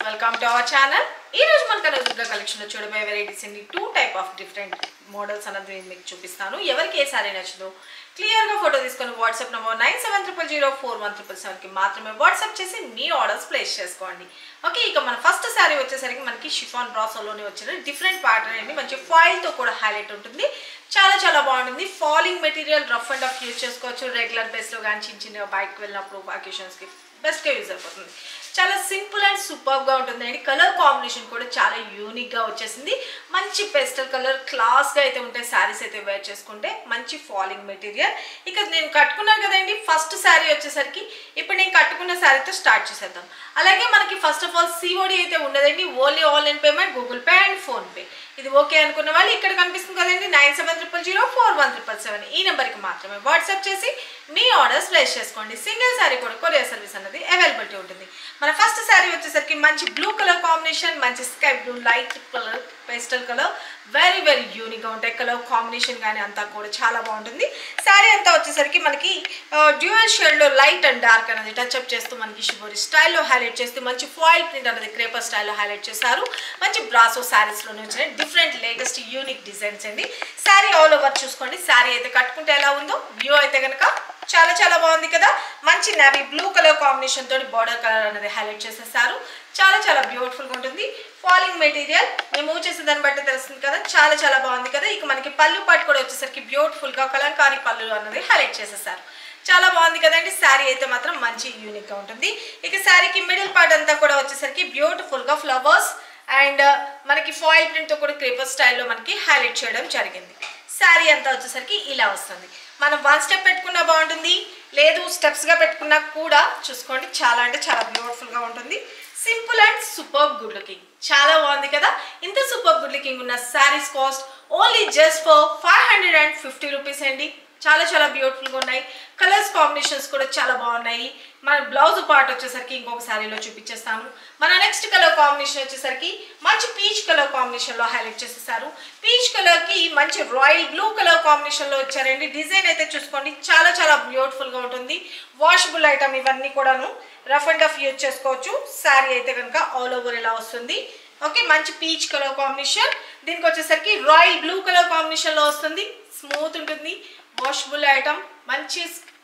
welcome to our channel ఈ రోజు మన కలదుర్గ కలెక్షన్ లో చూడబోయే వెరైటీస్ అండి two type of different models అన్నది నేను మీకు చూపిస్తాను ఎవరికి ఏ సారీ నచ్చదో క్లియర్ గా ఫోటో తీసుకొని WhatsApp number nine seven triple zero four one triple seven కి మాత్రమే వాట్సాప్ చేసి మీ ఆర్డర్స్ ప్లేస్ చేసుకోండి ఓకే ఇక మన ఫస్ట్ శారీ వచ్చేసరికి మనకి షిఫాన్ బ్రాసోలోనే వచ్చిన డిఫరెంట్ ప్యాటర్న్ అండి మంచి ఫాయిల్ తో కూడా హైలైట్ ఉంటుంది చాలా చాలా బాగుంటుంది falling material rough and rough use చేసుకోవచ్చు రెగ్యులర్ బేస్లో కానీ చిన్న చిన్న బైక్ వెళ్ళినప్పుడు అకేషన్స్కి బెస్ట్గా యూజ్ అయిపోతుంది చాలా సింపుల్ అండ్ సూపర్గా ఉంటుంది అండి కలర్ కాంబినేషన్ కూడా చాలా యూనిక్గా వచ్చేసింది మంచి పెస్టల్ కలర్ క్లాస్గా అయితే ఉంటాయి శారీస్ అయితే వేర్ చేసుకుంటే మంచి ఫాలింగ్ మెటీరియల్ ఇక నేను కట్టుకున్నాను కదండి ఫస్ట్ శారీ వచ్చేసరికి ఇప్పుడు నేను కట్టుకున్న శారీతో స్టార్ట్ చేసేద్దాం అలాగే మనకి ఫస్ట్ ఆఫ్ ఆల్ సిఓడి అయితే ఉండదండి only online payment Google Pay and PhonePe ఇది ఓకే అనుకున్న వాళ్ళు ఇక్కడ కనిపిస్తుంది కదండి nine seven triple zero four one triple seven ఈ నెంబర్కి మాత్రమే వాట్సాప్ చేసి మీ ఆర్డర్స్ ప్లేస్ చేసుకోండి సింగిల్ శారీ కూడా కొరియర్ సర్వీస్ అనేది అవైలబిలిటీ ఉంటుంది మన ఫస్ట్ శారీ వచ్చేసరికి మంచి బ్లూ కలర్ కాంబినేషన్ మంచి sky blue light colour pastel colour very very యూనిక్గా ఉంటాయి కలర్ కాంబినేషన్ కానీ అంతా కూడా చాలా బాగుంటుంది శారీ అంతా వచ్చేసరికి మనకి డ్యూయల్ షేడ్లో లైట్ అండ్ డార్క్ అనేది టచ్ అప్ చేస్తూ మనకి షిబోరి స్టైల్లో హైలైట్ చేస్తూ మంచి ఫాయిల్ ప్రింట్ అనేది క్రేపర్ స్టైల్లో హైలైట్ చేశారు మంచి బ్రాసో శారీస్లోనే వచ్చిన డిఫరెంట్ లేటెస్ట్ యూనిక్ డిజైన్స్ అండి శారీ ఆల్ ఓవర్ చూసుకోండి శారీ అయితే కట్టుకుంటే ఎలా ఉందో వ్యూ అయితే కనుక చాలా చాలా బాగుంది కదా మంచి నావీ బ్లూ కలర్ కాంబినేషన్ తోటి బార్డర్ కలర్ అనేది హైలైట్ చేసేసారు చాలా చాలా బ్యూటిఫుల్గా ఉంటుంది ఫాలింగ్ మెటీరియల్ మేము మూవ్ చేసే దాన్ని బట్టి తెలుస్తుంది కదా చాలా చాలా బాగుంది కదా ఇక మనకి పళ్ళు పాటు కూడా వచ్చేసరికి బ్యూటిఫుల్గా కలంకారీ పళ్ళు అన్నది హైలైట్ చేసేసారు చాలా బాగుంది కదండి శారీ అయితే మాత్రం మంచి యూనిక్గా ఉంటుంది ఇక శారీకి మిడిల్ పార్ట్ అంతా కూడా వచ్చేసరికి బ్యూటిఫుల్గా ఫ్లవర్స్ అండ్ మనకి ఫాయిల్ ప్రింట్తో కూడా క్రీపర్ స్టైల్లో మనకి హైలైట్ చేయడం జరిగింది శారీ అంతా వచ్చేసరికి ఇలా వస్తుంది మనం వన్ స్టెప్ పెట్టుకున్నా బాగుంటుంది లేదు స్టెప్స్గా పెట్టుకున్నా కూడా చూసుకోండి చాలా అంటే చాలా బ్యూటిఫుల్గా ఉంటుంది simple and super good looking చాలా బాగుంది కదా ఇంత సూపర్ గుడ్ లుకింగ్ ఉన్న saris cost only just for five hundred and fifty rupees అండి చాలా చాలా బ్యూటిఫుల్గా ఉన్నాయి కలర్స్ కాంబినేషన్స్ కూడా చాలా బాగున్నాయి మన బ్లౌజ్ పార్ట్ వచ్చేసరికి ఇంకొక శారీలో చూపించేస్తాను మన నెక్స్ట్ కలర్ కాంబినేషన్ వచ్చేసరికి మంచి పీచ్ కలర్ కాంబినేషన్లో హైలైట్ చేసేసారు పీచ్ కలర్కి మంచి రాయల్ బ్లూ కలర్ కాంబినేషన్లో వచ్చారండి డిజైన్ అయితే చూసుకోండి చాలా చాలా బ్యూటిఫుల్గా ఉంటుంది వాషబుల్ ఐటమ్ ఇవన్నీ కూడాను రఫ్ అండ్ రఫ్ యూజ్ చేసుకోవచ్చు శారీ అయితే కనుక ఆల్ ఓవర్ ఇలా వస్తుంది ఓకే మంచి పీచ్ కలర్ కాంబినేషన్ దీనికి వచ్చేసరికి రాయల్ బ్లూ కలర్ కాంబినేషన్లో వస్తుంది స్మూత్ ఉంటుంది వాషబుల్ ఐటమ్ మంచి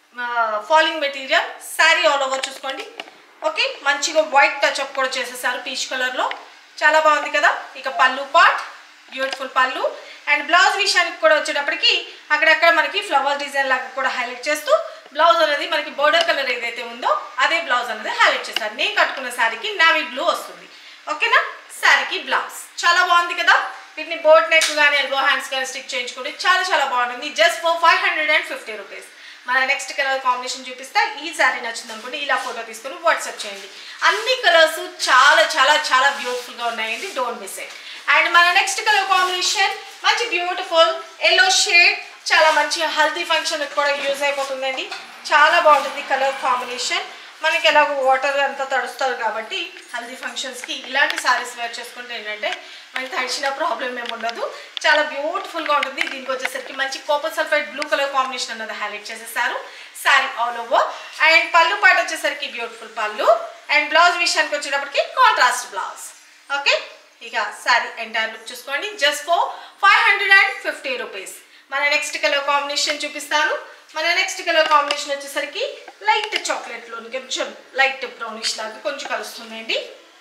falling material sari all over చూసుకోండి ఓకే మంచిగా వైట్ టచ్ అప్ కూడా చేసేసారు పీచ్ కలర్లో చాలా బాగుంది కదా ఇక pallu part beautiful pallu and blouse విషయానికి కూడా వచ్చేటప్పటికి అక్కడక్కడ మనకి ఫ్లవర్ డిజైన్ లాగా కూడా హైలైట్ చేస్తూ బ్లౌజ్ అనేది మనకి బోర్డర్ కలర్ ఏదైతే ఉందో అదే బ్లౌజ్ అనేది హైలైట్ చేశారు నేను కట్టుకున్న శారీకి నావీ బ్లూ వస్తుంది ఓకేనా శారీకి బ్లౌజ్ చాలా బాగుంది కదా వీటిని బోట్ నెక్ కానీ ఎల్బో హ్యాండ్స్ కానీ స్టిక్ చేయించుకుంటే చాలా చాలా బాగుంటుంది just for five hundred and fifty rupees మన నెక్స్ట్ కలర్ కాంబినేషన్ చూపిస్తా ఈ శారీ నచ్చింది అనుకోండి ఇలా ఫోటో తీసుకొని వాట్సాప్ చేయండి అన్ని కలర్స్ చాలా చాలా చాలా బ్యూటిఫుల్గా ఉన్నాయండి డోంట్ మిస్ ఇట్ అండ్ మన నెక్స్ట్ కలర్ కాంబినేషన్ మంచి బ్యూటిఫుల్ ఎల్లో షేడ్ చాలా మంచి హల్దీ ఫంక్షన్ కూడా యూజ్ అయిపోతుందండి చాలా బాగుంటుంది కలర్ కాంబినేషన్ మనకి ఎలాగో వాటర్ అంతా తడుస్తారు కాబట్టి హల్దీ ఫంక్షన్స్కి ఇలాంటి శారీస్ వేర్ చేసుకుంటే ఏంటంటే మనకి తడిచిన ప్రాబ్లం ఏమి ఉండదు చాలా బ్యూటిఫుల్గా ఉంటుంది దీనికి వచ్చేసరికి మంచి copper sulphide blue colour combination అన్నది హైలైట్ చేసేసారు శారీ ఆల్ ఓవర్ అండ్ పళ్ళు పాట వచ్చేసరికి బ్యూటిఫుల్ పళ్ళు అండ్ బ్లౌజ్ విషయానికి వచ్చేటప్పటికి కాంట్రాస్ట్ బ్లౌజ్ ఓకే ఇక శారీ ఎంటైర్ లుక్ చూసుకోండి just for five hundred and fifty rupees మన నెక్స్ట్ కలర్ కాంబినేషన్ చూపిస్తాను మన నెక్స్ట్ కలర్ కాంబినేషన్ వచ్చేసరికి లైట్ చాక్లెట్లోని కొంచెం లైట్ బ్రౌనిష్ లాగా కొంచెం కలుస్తుందండి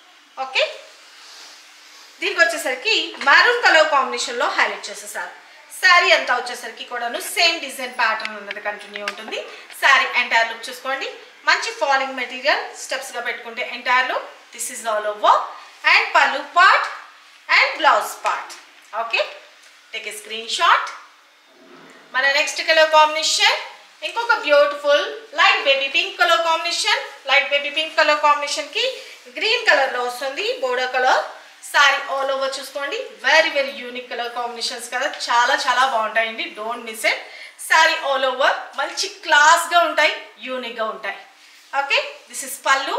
ఓకే దీనికి వచ్చేసరికి మెరూన్ కలర్ కాంబినేషన్లో హైలైట్ చేసేసారు శారీ అంతా వచ్చేసరికి కూడాను సేమ్ డిజైన్ ప్యాటర్న్ ఉన్నది కంటిన్యూ ఉంటుంది శారీ ఎంటైర్ లుక్ చూసుకోండి మంచి ఫాలింగ్ మెటీరియల్ స్టెప్స్గా పెట్టుకుంటే entire look this is all over and పళ్ళు part and blouse part okay take a screenshot మన నెక్స్ట్ కలర్ కాంబినేషన్ ఇంకొక beautiful light baby pink colour combination light baby pink colour కాంబినేషన్కి green కలర్లో వస్తుంది border colour sari all over చూసుకోండి very very unique colour combinations కదా చాలా చాలా బాగుంటాయండి don't miss it sari all over మంచి క్లాస్గా ఉంటాయి యూనిక్గా ఉంటాయి okay this is pallu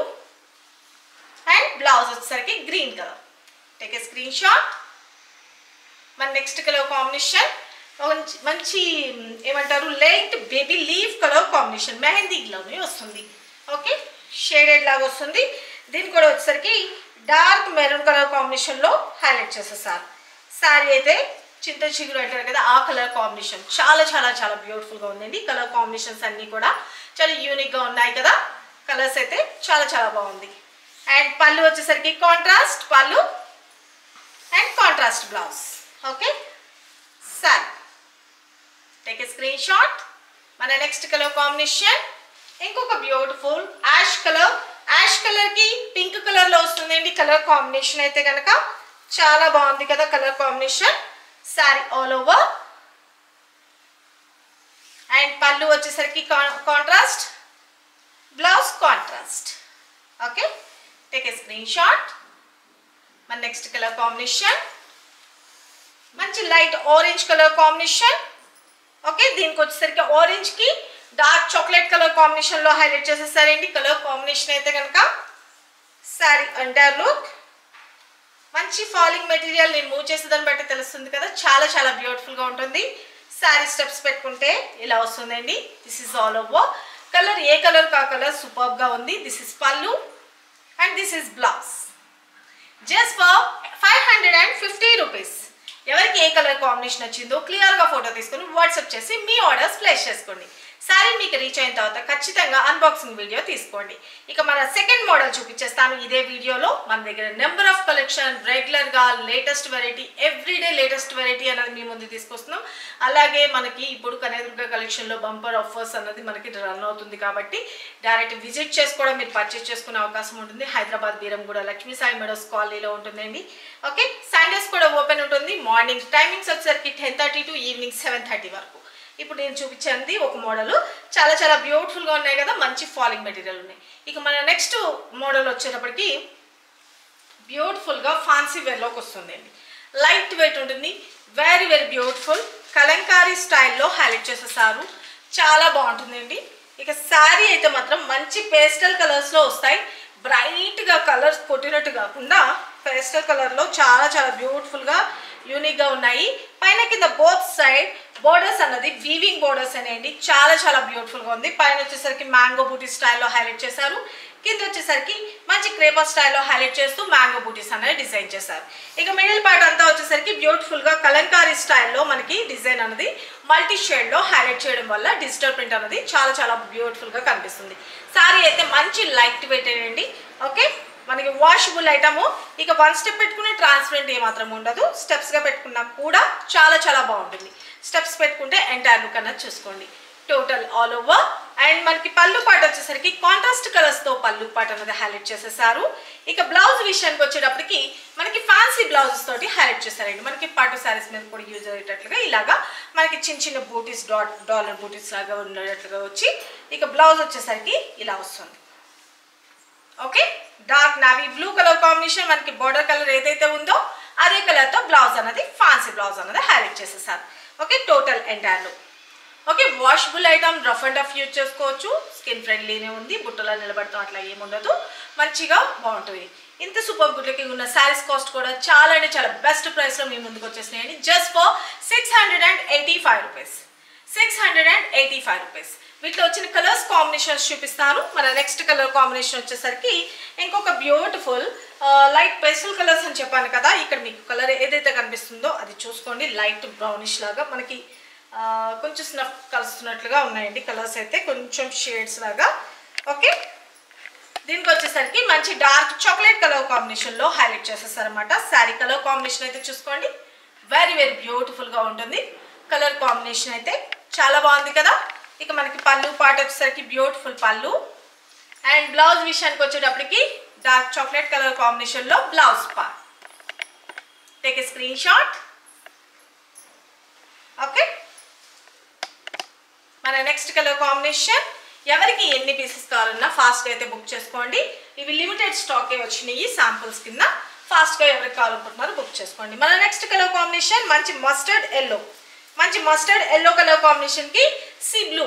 and blouse వచ్చేసరికి green colour take a screenshot మన నెక్స్ట్ కలర్ కాంబినేషన్ మంచి మంచి ఏమంటారు light baby leaf colour combination మెహందీలోనే వస్తుంది ఓకే షేడెడ్ లాగా వస్తుంది దీనికి కూడా వచ్చేసరికి డార్క్ మెరూన్ కలర్ కాంబినేషన్లో హైలైట్ చేసేసారు శారీ అయితే చింత చిగురు అంటారు కదా ఆ కలర్ కాంబినేషన్ చాలా చాలా చాలా బ్యూటిఫుల్గా ఉందండి కలర్ కాంబినేషన్స్ అన్నీ కూడా చాలా యూనిక్గా ఉన్నాయి కదా కలర్స్ అయితే చాలా చాలా బాగుంది అండ్ పళ్ళు వచ్చేసరికి contrast pallu and contrast blouse okay sir take a screenshot మన నెక్స్ట్ కలర్ కాంబినేషన్ ఇంకొక beautiful ash colour ash colour కి పింక్ కలర్ లో వస్తుందండి కలర్ కాంబినేషన్ అయితే కనుక చాలా బాగుంది కదా colour combination sari all over and pallu వచ్చేసరికి contrast blouse contrast okay take a screenshot మన నెక్స్ట్ కలర్ కాంబినేషన్ మంచి light orange colour combination okay దీనికి వచ్చేసరికి ఆరెంజ్ కి డార్క్ చాక్లెట్ కలర్ కాంబినేషన్ లో హైలైట్ చేసేసారండి కలర్ కాంబినేషన్ అయితే కనుక సారీ అండర్ లుక్ మంచి ఫాలింగ్ మెటీరియల్ నేను మూవ్ చేసేదాన్ని బట్టి తెలుస్తుంది కదా చాలా చాలా బ్యూటిఫుల్ గా ఉంటుంది శారీ స్టెప్స్ పెట్టుకుంటే ఇలా వస్తుందండి this is all over colour ఏ కలర్ కా కలర్ సూపర్ గా ఉంది this is pallu and this is blouse just for five hundred and fifty rupees ఎవరికి ఏ కలర్ కాంబినేషన్ వచ్చిందో క్లియర్గా ఫోటో తీసుకొని వాట్సాప్ చేసి మీ ఆర్డర్స్ ప్లేస్ చేసుకోండి సారీ మీకు రీచ్ అయిన తర్వాత ఖచ్చితంగా అన్బాక్సింగ్ వీడియో తీసుకోండి ఇక మన సెకండ్ మోడల్ చూపించేస్తాను ఇదే వీడియోలో మన దగ్గర నెంబర్ ఆఫ్ కలెక్షన్ రెగ్యులర్గా latest variety everyday latest variety అనేది మీ ముందు తీసుకొస్తున్నాం అలాగే మనకి ఇప్పుడు కనేదుర్గ కలెక్షన్లో బంపర్ ఆఫర్స్ అన్నది మనకి రన్ అవుతుంది కాబట్టి డైరెక్ట్ విజిట్ చేసుకోవడం మీరు పర్చేస్ చేసుకునే అవకాశం ఉంటుంది హైదరాబాద్ బీరంగూడ లక్ష్మీ సాయి మెడోస్ కాలనీలో ఉంటుందండి ఓకే సండేస్ కూడా ఓపెన్ ఉంటుంది మార్నింగ్ టైమింగ్స్ వచ్చేసరికి ten thirty to evening seven thirty వరకు ఇప్పుడు నేను చూపించింది ఒక మోడల్ చాలా చాలా బ్యూటిఫుల్గా ఉన్నాయి కదా మంచి ఫాలింగ్ మెటీరియల్ ఉన్నాయి ఇక మన నెక్స్ట్ మోడల్ వచ్చేటప్పటికి బ్యూటిఫుల్గా ఫాన్సీ వేర్లోకి వస్తుందండి లైట్ వెయిట్ ఉంటుంది వెరీ వెరీ బ్యూటిఫుల్ కలంకారీ స్టైల్లో హైలైట్ చేసేసారు చాలా బాగుంటుందండి ఇక శారీ అయితే మాత్రం మంచి పేస్టల్ కలర్స్లో వస్తాయి బ్రైట్గా కలర్స్ కొట్టినట్టు కాకుండా పేస్టల్ కలర్లో చాలా చాలా బ్యూటిఫుల్గా యూనిక్గా ఉన్నాయి పైన కింద బోత్ సైడ్ బోర్డర్స్ అన్నది వీవింగ్ బోర్డర్స్ అనేయండి చాలా చాలా బ్యూటిఫుల్గా ఉంది పైన వచ్చేసరికి మ్యాంగో బూటీ స్టైల్లో హైలైట్ చేశారు కింద వచ్చేసరికి మంచి క్రేపర్ స్టైల్లో హైలైట్ చేస్తూ మ్యాంగో బూటీస్ అనేది డిజైన్ చేశారు ఇక మిడిల్ పార్ట్ అంతా వచ్చేసరికి బ్యూటిఫుల్గా కలంకారీ స్టైల్లో మనకి డిజైన్ అనేది మల్టీ షేడ్లో హైలైట్ చేయడం వల్ల డిజిటల్ ప్రింట్ అనేది చాలా చాలా బ్యూటిఫుల్గా కనిపిస్తుంది సారీ అయితే మంచి లైట్ వెయిట్ అండి ఓకే మనకి వాషబుల్ ఐటమ్ ఇక వన్ స్టెప్ పెట్టుకునే ట్రాన్స్పరెంట్ ఏమాత్రం ఉండదు స్టెప్స్గా పెట్టుకున్నా కూడా చాలా చాలా బాగుంటుంది స్టెప్స్ పెట్టుకుంటే ఎంటైర్ లుక్ అన్నది చూసుకోండి టోటల్ ఆల్ ఓవర్ అండ్ మనకి పళ్ళు పాట వచ్చేసరికి కాంట్రాస్ట్ కలర్స్తో పళ్ళు పాట అనేది హైలైట్ చేసేసారు ఇక బ్లౌజ్ విషయానికి వచ్చేటప్పటికి మనకి ఫ్యాన్సీ బ్లౌజెస్ తోటి హైలైట్ చేశారండి మనకి పట్టు శారీస్ మీద కూడా యూజ్ అయ్యేటట్లుగా ఇలాగా మనకి చిన్న చిన్న బూటీస్ డాట్ డాలర్ బూటీస్ లాగా ఉండేటట్లుగా వచ్చి ఇక బ్లౌజ్ వచ్చేసరికి ఇలా వస్తుంది okay dark navy blue colour combination మనకి బోర్డర్ కలర్ ఏదైతే ఉందో అదే కలర్తో బ్లౌజ్ అనేది ఫ్యాన్సీ బ్లౌజ్ అనేది హైలైట్ చేసేసారు ఓకే టోటల్ ఎంటైర్లో okay washable item rough and rough use చేసుకోవచ్చు స్కిన్ ఫ్రెండ్లీనే ఉంది బుట్టలో నిలబడతాం అట్లా ఏముండదు మంచిగా బాగుంటుంది ఇంత సూపర్ గుడ్ లుకింగ్ ఉన్న శారీస్ కాస్ట్ కూడా చాలా అంటే చాలా బెస్ట్ ప్రైస్లో మీ ముందుకు వచ్చేసినాయండి just for six hundred and eighty five rupees six hundred and eighty five rupees వీటిలో వచ్చిన కలర్స్ కాంబినేషన్స్ చూపిస్తాను మన నెక్స్ట్ కలర్ కాంబినేషన్ వచ్చేసరికి ఇంకొక బ్యూటిఫుల్ లైట్ పెస్టల్ కలర్స్ అని చెప్పాను కదా ఇక్కడ మీకు కలర్ ఏదైతే కనిపిస్తుందో అది చూసుకోండి లైట్ బ్రౌనిష్ లాగా మనకి ఆ, కొంచెం స్నఫ్ కలుస్తున్నట్లుగా ఉన్నాయండి కలర్స్ అయితే కొంచెం షేడ్స్ లాగా ఓకే దీనికి వచ్చేసరికి మంచి డార్క్ చాక్లెట్ కలర్ కాంబినేషన్లో హైలైట్ చేసేసారనమాట శారీ కలర్ కాంబినేషన్ అయితే చూసుకోండి వెరీ వెరీ బ్యూటిఫుల్గా ఉంటుంది కలర్ కాంబినేషన్ అయితే చాలా బాగుంది కదా ఇక మనకి పళ్ళు పాట వచ్చేసరికి బ్యూటిఫుల్ పళ్ళు అండ్ బ్లౌజ్ విషయానికి వచ్చేటప్పటికి డార్క్ చాక్లెట్ కలర్ కాంబినేషన్లో blouse part take a screenshot okay మన నెక్స్ట్ కలర్ కాంబినేషన్ ఎవరికి ఎన్ని పీసెస్ కావాలన్నా ఫాస్ట్గా అయితే బుక్ చేసుకోండి ఇవి లిమిటెడ్ స్టాకే వచ్చినాయి శాంపుల్స్ కింద ఫాస్ట్గా ఎవరికి కావాలనుకుంటున్నారో బుక్ చేసుకోండి మన నెక్స్ట్ కలర్ కాంబినేషన్ మంచి మస్టర్డ్ ఎల్లో మంచి మస్టర్డ్ ఎల్లో కలర్ కాంబినేషన్కి సీ బ్లూ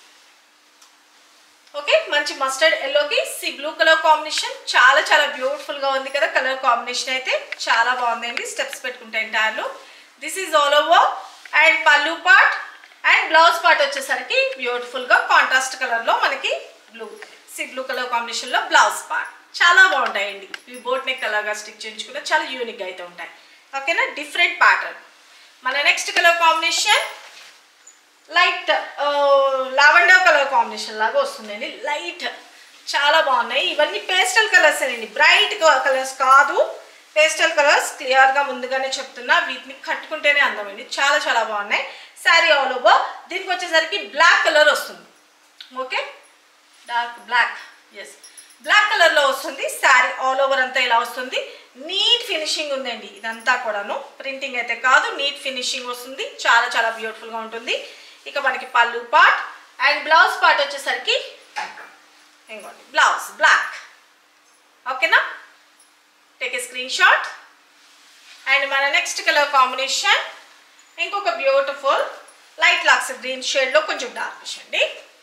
ఓకే మంచి మస్టర్డ్ ఎల్లోకి సీ బ్లూ కలర్ కాంబినేషన్ చాలా చాలా బ్యూటిఫుల్ గా ఉంది కదా కలర్ కాంబినేషన్ అయితే చాలా బాగుందండి స్టెప్స్ పెట్టుకుంటే ఎంటైర్లో this is all over and పళ్ళు పార్ట్ అండ్ బ్లౌజ్ పార్ట్ వచ్చేసరికి బ్యూటిఫుల్ గా కాంట్రాస్ట్ కలర్ లో మనకి blue sea blue colour combination లో బ్లౌజ్ పార్ట్ చాలా బాగుంటాయండి ఇవి బోట్ నెక్ అలాగా స్టిక్ చేయించుకుంటే చాలా యూనిక్గా అయితే ఉంటాయి ఓకేనా డిఫరెంట్ ప్యాటర్న్ మన next colour combination light lavender colour combination లాగా వస్తుందండి లైట్ చాలా బాగున్నాయి ఇవన్నీ పేస్టల్ కలర్స్ అండి బ్రైట్ కలర్స్ కాదు పేస్టల్ కలర్స్ క్లియర్గా ముందుగానే చెప్తున్నా వీటిని కట్టుకుంటేనే అందమండి చాలా చాలా బాగున్నాయి శారీ ఆల్ ఓవర్ దీనికి వచ్చేసరికి బ్లాక్ కలర్ వస్తుంది okay dark black yes black కలర్లో వస్తుంది శారీ ఆల్ ఓవర్ అంతా ఇలా వస్తుంది నీట్ ఫినిషింగ్ ఉందండి ఇదంతా కూడాను ప్రింటింగ్ అయితే కాదు నీట్ ఫినిషింగ్ వస్తుంది చాలా చాలా బ్యూటిఫుల్గా ఉంటుంది ఇక మనకి పళ్ళు పార్ట్ అండ్ బ్లౌజ్ పార్ట్ వచ్చేసరికి ఇంకోండి బ్లౌజ్ బ్లాక్ ఓకేనా take a screenshot and మన నెక్స్ట్ కలర్ కాంబినేషన్ ఇంకొక బ్యూటిఫుల్ లైట్ లాక్స్ గ్రీన్ షేడ్లో కొంచెం డార్క్ అండి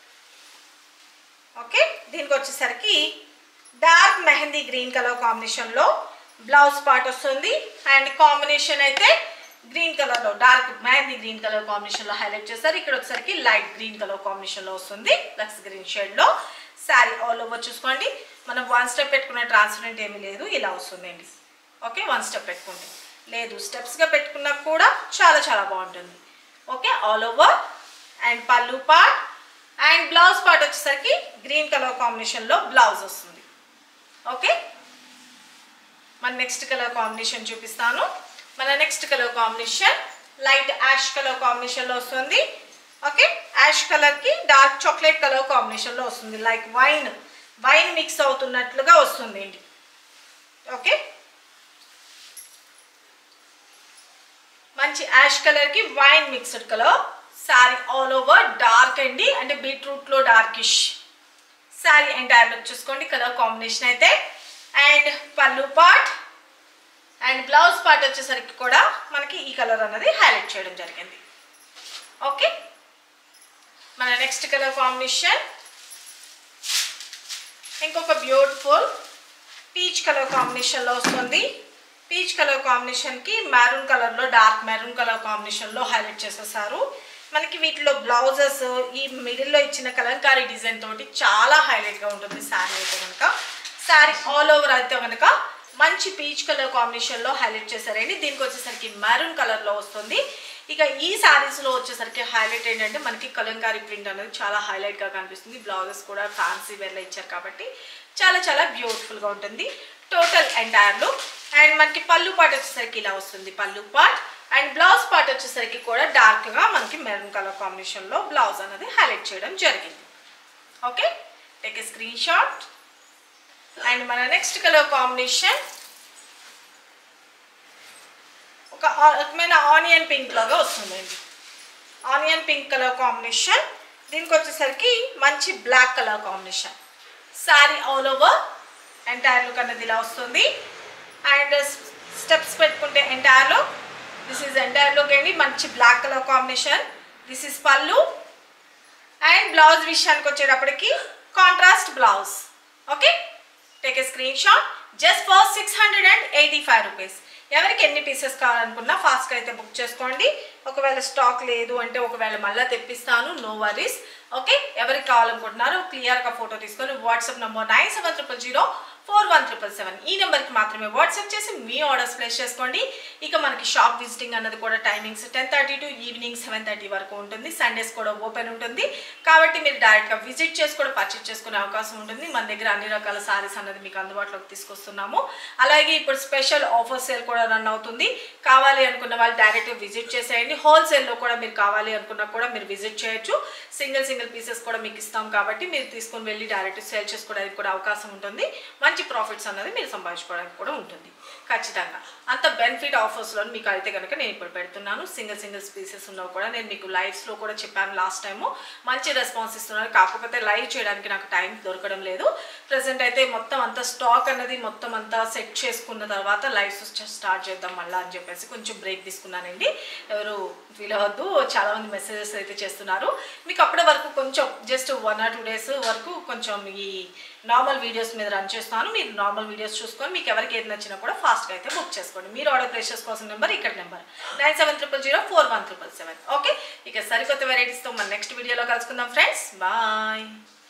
ఓకే దీనికి వచ్చేసరికి డార్క్ మెహందీ గ్రీన్ కలర్ కాంబినేషన్లో బ్లౌజ్ పార్ట్ వస్తుంది అండ్ కాంబినేషన్ అయితే గ్రీన్ కలర్లో డార్క్ మెహందీ గ్రీన్ కలర్ కాంబినేషన్లో హైలైట్ చేస్తారు ఇక్కడ వచ్చేసరికి లైట్ గ్రీన్ కలర్ కాంబినేషన్లో వస్తుంది లక్స్ గ్రీన్ షేడ్లో శారీ ఆల్ ఓవర్ చూసుకోండి మనం వన్ స్టెప్ పెట్టుకున్న ట్రాన్స్పరెంట్ ఏమీ లేదు ఇలా వస్తుందండి ఓకే వన్ స్టెప్ పెట్టుకుంటే లేదు స్టెప్స్గా పెట్టుకున్నా కూడా చాలా చాలా బాగుంటుంది ఓకే ఆల్ ఓవర్ అండ్ పళ్ళు పార్ట్ అండ్ బ్లౌజ్ పార్ట్ వచ్చేసరికి గ్రీన్ కలర్ కాంబినేషన్లో బ్లౌజ్ వస్తుంది ఓకే మన నెక్స్ట్ కలర్ కాంబినేషన్ చూపిస్తాను మన next colour combination light ash colour కాంబినేషన్లో వస్తుంది ఓకే యాష్ కలర్కి డార్క్ చాక్లెట్ కలర్ కాంబినేషన్లో వస్తుంది లైక్ వైన్ వైన్ మిక్స్ అవుతున్నట్లుగా వస్తుంది ఏంటి ఓకే మంచి యాష్ కలర్కి wine mixed colour sari all over dark అండి అంటే బీట్రూట్లో డార్కిష్ శారీ ఎంటైర్ లుక్ చూసుకోండి కలర్ కాంబినేషన్ అయితే అండ్ పళ్ళు పార్ట్ అండ్ బ్లౌజ్ పార్ట్ వచ్చేసరికి కూడా మనకి ఈ కలర్ అన్నది హైలైట్ చేయడం జరిగింది ఓకే మన నెక్స్ట్ కలర్ కాంబినేషన్ ఇంకొక బ్యూటిఫుల్ పీచ్ కలర్ కాంబినేషన్లో వస్తుంది పీచ్ కలర్ కాంబినేషన్కి మెరూన్ కలర్లో డార్క్ మెరూన్ కలర్ కాంబినేషన్లో హైలైట్ చేసేసారు మనకి వీటిలో బ్లౌజెస్ ఈ మిడిల్లో ఇచ్చిన కలంకారీ డిజైన్ తోటి చాలా హైలైట్గా ఉంటుంది శారీ అయితే కనుక శారీ ఆల్ ఓవర్ అయితే కనుక మంచి పీచ్ కలర్ కాంబినేషన్లో హైలైట్ చేశారండి దీనికి వచ్చేసరికి మెరూన్ కలర్లో వస్తుంది ఇక ఈ శారీస్లో వచ్చేసరికి హైలైట్ ఏంటంటే మనకి కలంకారీ ప్రింట్ అనేది చాలా హైలైట్గా కనిపిస్తుంది బ్లౌజెస్ కూడా ఫ్యాన్సీ వేర్లో ఇచ్చారు కాబట్టి చాలా చాలా బ్యూటిఫుల్గా ఉంటుంది టోటల్ ఎంటైర్లో అండ్ మనకి పళ్ళు పార్ట్ వచ్చేసరికి ఇలా వస్తుంది పళ్ళు పార్ట్ అండ్ బ్లౌజ్ పార్ట్ వచ్చేసరికి కూడా డార్క్గా మనకి మెరూన్ కలర్ కాంబినేషన్లో బ్లౌజ్ అనేది హైలైట్ చేయడం జరిగింది okay take a screenshot and మన నెక్స్ట్ కలర్ కాంబినేషన్ ఒక రకమైన ఆనియన్ పింక్ లాగా వస్తుందండి ఆనియన్ పింక్ కలర్ కాంబినేషన్ దీనికి వచ్చేసరికి మంచి black colour combination sari all over entire look అనేది ఇలా వస్తుంది అండ్ స్టెప్స్ పెట్టుకుంటే entire look this is entire look అండి మంచి black colour combination this is పళ్ళు అండ్ బ్లౌజ్ విషయానికి వచ్చేటప్పటికి contrast blouse okay take a screenshot just for six hundred and eighty five rupees ఎవరికి ఎన్ని పీసెస్ కావాలనుకున్నా ఫాస్ట్గా అయితే బుక్ చేసుకోండి ఒకవేళ స్టాక్ లేదు అంటే ఒకవేళ మళ్ళీ తెప్పిస్తాను నో వరీస్ ఓకే ఎవరికి కావాలనుకుంటున్నారో క్లియర్గా ఫోటో తీసుకొని WhatsApp number nine seven triple zero four one triple seven ఈ నెంబర్కి మాత్రమే వాట్సాప్ చేసి మీ ఆర్డర్స్ ప్లేస్ చేసుకోండి ఇక మనకి షాప్ విజిటింగ్ అన్నది కూడా timings ten thirty to evening seven thirty వరకు ఉంటుంది సండేస్ కూడా ఓపెన్ ఉంటుంది కాబట్టి మీరు డైరెక్ట్గా విజిట్ చేసి కూడా పర్చేస్ చేసుకునే అవకాశం ఉంటుంది మన దగ్గర అన్ని రకాల సారీస్ అన్నది మీకు అందుబాటులోకి తీసుకొస్తున్నాము అలాగే ఇప్పుడు స్పెషల్ ఆఫర్ సేల్ కూడా రన్ అవుతుంది కావాలి అనుకున్న వాళ్ళు డైరెక్ట్గా విజిట్ చేసేయండి హోల్సేల్లో కూడా మీరు కావాలి అనుకున్నా కూడా మీరు విజిట్ చేయొచ్చు సింగిల్ సింగిల్ పీసెస్ కూడా మీకు ఇస్తాం కాబట్టి మీరు తీసుకొని వెళ్ళి డైరెక్ట్ సేల్ చేసుకోవడానికి కూడా అవకాశం ఉంటుంది మంచి ప్రాఫిట్స్ అన్నది మీరు సంపాదించుకోవడానికి కూడా ఉంటుంది ఖచ్చితంగా అంత బెనిఫిట్ ఆఫర్స్లో మీకు అయితే కనుక నేను ఇప్పుడు పెడుతున్నాను సింగిల్ సింగిల్ పీసెస్ ఉన్నవి కూడా నేను మీకు లైవ్స్లో కూడా చెప్పాను లాస్ట్ టైము మంచి రెస్పాన్స్ ఇస్తున్నారు కాకపోతే లైవ్ చేయడానికి నాకు టైం దొరకడం లేదు ప్రజెంట్ అయితే మొత్తం అంతా స్టాక్ అన్నది మొత్తం అంతా సెట్ చేసుకున్న తర్వాత లైవ్స్ స్టార్ట్ చేద్దాం మళ్ళీ అని చెప్పేసి కొంచెం బ్రేక్ తీసుకున్నానండి ఎవరు ఫీల్ అవ్వద్దు చాలామంది మెసేజెస్ అయితే చేస్తున్నారు మీకు అప్పటి వరకు కొంచెం just one or two days వరకు కొంచెం ఈ నార్మల్ వీడియోస్ మీద రన్ చేస్తాను మీరు నార్మల్ వీడియోస్ చూసుకొని మీకు ఎవరికి ఏది నచ్చినా కూడా ఫాస్ట్గా అయితే బుక్ చేసుకోండి మీరు ఆర్డర్ ప్లేస్ చేసుకోవాల్సిన నెంబర్ ఇక్కడ number nine seven triple zero four one triple seven okay ఇక సరికొత్త వెరైటీస్తో మన నెక్స్ట్ వీడియోలో కలుసుకుందాం ఫ్రెండ్స్ బాయ్